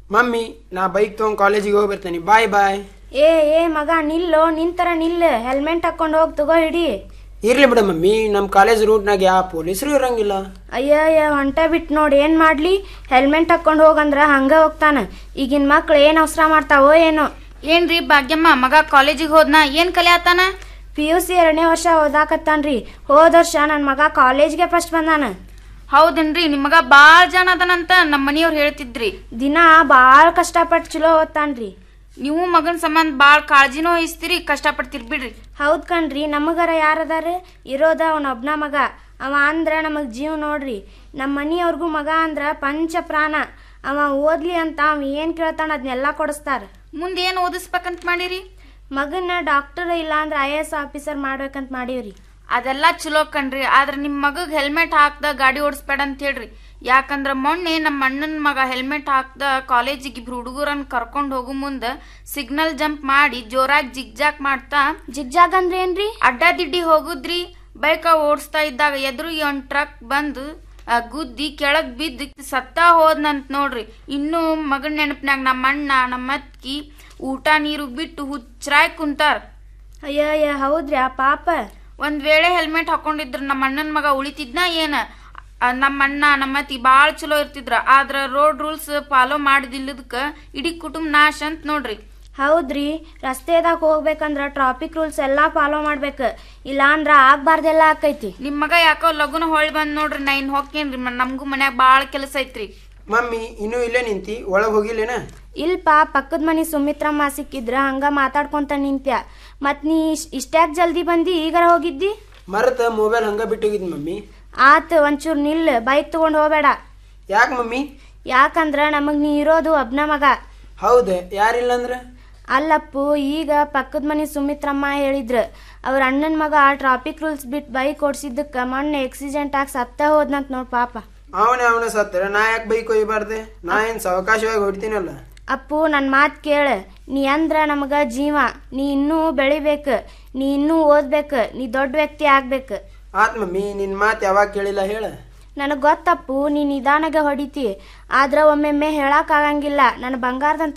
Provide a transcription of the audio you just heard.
mummy ನಾ bike ತೊಗೊಂಡು ಕಾಲೇಜಿಗೆ ಹೋಗಿ ಬರ್ತೇನೆ ಬಾಯ್ ಬಾಯ್ ಏ ಏ ಮಗ ನಿಲ್ಲೋ ನಿಂತರ ನಿಲ್ಲು ಹೆಲ್ಮೆಟ್ ಹಾಕೊಂಡು ಹೋಗಿ ತಗೋ ಹಿಡಿ ಇರ್ಲಿ ಬಿಡ ಮಮ್ಮಿ ನಮ್ಮ ಕಾಲೇಜ್ ರೂಟ್ನಾಗ ಯಾವ ಪೊಲೀಸರು ಇರಂಗಿಲ್ಲ ಅಯ್ಯಯ್ಯ ಹೊಂಟ ಬಿಟ್ಟು ನೋಡಿ ಏನು ಮಾಡಲಿ ಹೆಲ್ಮೆಟ್ ಹಾಕೊಂಡು ಹೋಗಂದ್ರ ಹಂಗ ಹೋಗ್ತಾನ ಈಗಿನ ಮಕ್ಳು ಏನು ಅವಸರ ಮಾಡ್ತಾವೋ ಏನೋ ಏನ್ರಿ ಭಾಗ್ಯಮ್ಮ ಮಗ ಕಾಲೇಜಿಗೆ ಹೋದ್ನ ಏನ್ ಕಲಿಯಾತಾನ ಪಿ ಯು ಸಿ ಎರಡನೇ ವರ್ಷ ಓದಾಕತ್ತಾನ್ರಿ ಹೋದ ವರ್ಷ ನನ್ನ ಮಗ ಕಾಲೇಜ್ಗೆ ಫಸ್ಟ್ ಬಂದಾನ ಹೌದೇನ್ರಿ ನಿಮ್ ಮಗ ಬಾಳ್ ಜನ ಅದನಂತ ನಮ್ಮ ಮನಿಯವ್ರು ಹೇಳ್ತಿದ್ರಿ ದಿನ ಭಾಳ ಕಷ್ಟಪಟ್ಟು ಚಲೋ ಓದ್ತಾನ್ರಿ ನೀವು ಮಗನ ಸಂಬಂಧ ಬಾಳ್ ಕಾಳಜಿನೂ ವಹಿಸ್ತೀರಿ ಕಷ್ಟಪಡ್ತೀರಿ ಬಿಡ್ರಿ ಹೌದ್ ಕಣ್ರಿ ನಮಗರ ಯಾರದಾರ ಇರೋದ ಅವನೊಬ್ನ ಮಗ ಅವ ಅಂದ್ರ ನಮಗ್ ಜೀವ ನೋಡ್ರಿ ನಮ್ಮ ಮನಿಯವ್ರಿಗೂ ಮಗ ಅಂದ್ರ ಪಂಚ ಪ್ರಾಣ ಅವ ಓದ್ಲಿ ಅಂತ ಅವ ಏನ್ ಕೇಳ್ತಾನ ಅದನ್ನೆಲ್ಲ ಕೊಡಿಸ್ತಾರ ಮುಂದೆ ಏನ್ ಓದಿಸ್ಬೇಕಂತ ಮಾಡಿರಿ ಮಗನ್ನ ಡಾಕ್ಟರ್ ಇಲ್ಲ ಅಂದ್ರ ಐ ಎ ಎಸ್ ಆಫೀಸರ್ ಮಾಡ್ಬೇಕಂತ ಮಾಡೀವ್ರಿ ಅದೆಲ್ಲ ಚಲೋ ಕಣ್ರಿ ಆದ್ರ ನಿಮ್ ಮಗಗ್ ಹೆಲ್ಮೆಟ್ ಹಾಕ್ದ ಗಾಡಿ ಓಡಿಸ್ಬೇಡ ಅಂತ ಹೇಳ್ರಿ ಯಾಕಂದ್ರ ಮೊನ್ನೆ ನಮ್ಮ ಅಣ್ಣನ ಮಗ ಹೆಲ್ಮೆಟ್ ಹಾಕ್ದ ಕಾಲೇಜಿಗೆ ಇಬ್ರು ಹುಡುಗರನ್ನ ಕರ್ಕೊಂಡ್ ಹೋಗು ಮುಂದ ಸಿಗ್ನಲ್ ಜಂಪ್ ಮಾಡಿ ಜೋರಾಗಿ ಜಿಗ್ಜಾಕ್ ಮಾಡ್ತಾ ಜಿಗ್ಜಾಗ್ ಅಂದ್ರೆ ಏನ್ರಿ ಅಡ್ಡಾದಿಡ್ಡಿ ಹೋಗುದ್ರಿ ಬೈಕ ಓಡಿಸ್ತಾ ಇದ್ದಾಗ ಎದುರಿಗೆ ಒಂದ್ ಟ್ರಕ್ ಬಂದು ಆ, ಗುದ್ದಿ ಕೆಳಗ್ ಬಿದ್ದು ಸತ್ತ ಹೋದ್ನಂತ ನೋಡ್ರಿ ಇನ್ನು ಮಗನ ನೆನಪಿನಾಗ ನಮ್ಮ ಅಣ್ಣ ನಮ್ಮ ಅತ್ಕಿ ಊಟ ನೀರು ಬಿಟ್ಟು ಹುಚ್ಚರಾಯ್ ಕುಂತಾರ ಅಯ್ಯಯ್ಯ ಹೌದ್ರಿ ಆ ಪಾಪ ಒಂದ್ ವೇಳೆ ಹೆಲ್ಮೆಟ್ ಹಾಕೊಂಡಿದ್ರ ನಮ್ಮ ಅಣ್ಣನ ಮಗ ಉಳಿತಿದ್ನ ಏನ ಆ, ನಮ್ಮ ಅಣ್ಣ ನಮ್ಮ ಅತ್ತಿ ಬಾಳ್ ಚಲೋ ಇರ್ತಿದ್ರ ಆದ್ರ ರೋಡ್ ರೂಲ್ಸ್ ಫಾಲೋ ಮಾಡಿದಿಲ್ಲದಕ್ಕ ಇಡೀ ಕುಟುಂಬ ನಾಶ ಅಂತ ನೋಡ್ರಿ ಹೌದ್ರಿ ರಸ್ತೆದಾಗ ಹೋಗ್ಬೇಕಂದ್ರ ಟ್ರಾಫಿಕ್ ರೂಲ್ಸ್ ಎಲ್ಲಾ ಫಾಲೋ ಮಾಡ್ಬೇಕು ಇಲ್ಲ ಅಂದ್ರ ಆಗ್ಬಾರ್ದೆಲ್ಲ ಆಕೈತಿ ನಿಮ್ ಮಗ ಯಾಕೋ ಲಗುನ ಹೊಳ್ ಬಂದ್ ನೋಡ್ರಿ ನಾ ಇನ್ ಹೋಗ್ತೇನ್ರಿ ಮ- ನಮ್ಗೂ ಮನ್ಯಾಗ ಬಾಳ ಕೆಲಸ ಐತ್ರಿ ಮಮ್ಮಿ ಇನ್ನೂ ಇಲ್ಲೇ ನಿಂತಿ ಒಳಗೆ ಹೋಗಿಲ್ಲೇನ ಇಲ್ಪ ಪಕ್ಕದ ಮನಿ ಸುಮಿತ್ರಮ್ಮ ಸಿಕ್ಕಿದ್ರ ಹಂಗ ಮಾತಾಡ್ಕೊಂತ ನಿಂತ್ಯ ಮತ್ ನೀ ಇಶ್- ಇಷ್ಟ್ಯಾಕ್ ಜಲ್ದಿ ಬಂದಿ ಈಗರ ಹೋಗಿದ್ದಿ ಮರತ ಮೊಬೈಲ್ ಹಂಗ ಬಿಟ್ಟೋಗಿದ್ ಮಮ್ಮಿ ಆತ್ ಒಂಚೂರ್ ನಿಲ್ ಬೈಕ್ ತಗೊಂಡ್ ಹೋಗ್ಬೇಡ ಯಾಕೆ ಮಮ್ಮಿ ಯಾಕಂದ್ರ ನಮಗ್ ನೀ ಇರೋದು ಒಬ್ನ ಮಗ ಹೌದ ಯಾರಿಲ್ಲ ಅಂದ್ರ ಅಲ್ಲಪ್ಪು ಈಗ ಪಕ್ಕದ ಮನಿ ಸುಮಿತ್ರಮ್ಮ ಹೇಳಿದ್ರ ಅವ್ರ ಅಣ್ಣನ ಮಗ ಟ್ರಾಫಿಕ್ ರೂಲ್ಸ್ ಬಿಟ್ಟು ಬೈಕ್ ಓಡಿಸಿದ್ದಕ್ಕ ಮೊನ್ನೆ ಆಕ್ಸಿಡೆಂಟ್ ಆಗಿ ಸತ್ತ ಹೋದ್ನಂತ ನೋಡ್ ಪಾಪ ಅವನೇ ಅವನ ಸತ್ತರ ನಾ ಯಾಕೆ ಬೈಕ್ ಒಯ್ಬಾರ್ದೆ ನಾ ಏನು ಸಾವಕಾಶವಾಗಿ ಹೊಡಿತೀನಲ್ಲ ಅಪ್ಪು ನನ್ನ ಮಾತು ಕೇಳ ನೀ ಅಂದ್ರ ನಮಗ ಜೀವ ನೀ ಇನ್ನೂ ಬೆಳಿಬೇಕು ನೀ ಇನ್ನೂ ಓದ್ಬೇಕು ನೀ ದೊಡ್ಡ ವ್ಯಕ್ತಿ ಆಗ್ಬೇಕು ಆತ್ ಮಮ್ಮಿ ನಿನ್ನ ಮಾತು ಯಾವಾಗ ಕೇಳಿಲ್ಲ ಹೇಳ ನನಗೆ ಗೊತ್ತಪ್ಪು ನೀ ನಿಧಾನಗ ಹೊಡಿತಿ ಆದ್ರ ಒಮ್ಮೆಮ್ಮೆ ಹೇಳಕ್ಕಾಗಂಗಿಲ್ಲ ನನ್ನ ಬಂಗಾರದಂತ